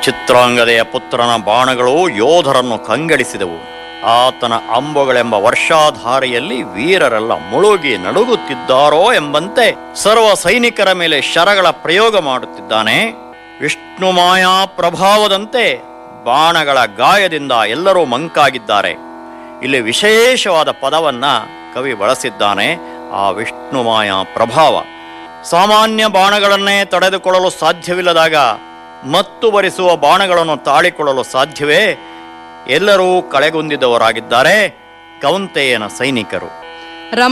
ಚಿತ್ರಾಂಗದೆಯ ಪುತ್ರನ ಬಾಣಗಳು ಯೋಧರನ್ನು ಕಂಗೆಡಿಸಿದವು ಆತನ ಅಂಬುಗಳೆಂಬ ವರ್ಷಾಧಾರೆಯಲ್ಲಿ ವೀರರೆಲ್ಲ ಮುಳುಗಿ ನಡುಗುತ್ತಿದ್ದಾರೋ ಎಂಬಂತೆ ಸರ್ವ ಸೈನಿಕರ ಮೇಲೆ ಶರಗಳ ಪ್ರಯೋಗ ಮಾಡುತ್ತಿದ್ದಾನೆ ವಿಷ್ಣು ಮಾಯಾ ಪ್ರಭಾವದಂತೆ ಬಾಣಗಳ ಗಾಯದಿಂದ ಎಲ್ಲರೂ ಮಂಕಾಗಿದ್ದಾರೆ ಇಲ್ಲಿ ವಿಶೇಷವಾದ ಪದವನ್ನ ಕವಿ ಬಳಸಿದ್ದಾನೆ ಆ ವಿಷ್ಣು ಮಾಯಾ ಪ್ರಭಾವ ಸಾಮಾನ್ಯ ಬಾಣಗಳನ್ನೇ ತಡೆದುಕೊಳ್ಳಲು ಸಾಧ್ಯವಿಲ್ಲದಾಗ ಮತ್ತು ಬರಿಸುವ ಬಾಣಗಳನ್ನು ತಾಳಿಕೊಳ್ಳಲು ಸಾಧ್ಯವೇ ಎಲ್ಲರೂ ಕಳೆಗುಂದಿದವರಾಗಿದ್ದಾರೆ ಕೌಂತೆಯನ ಸೈನಿಕರು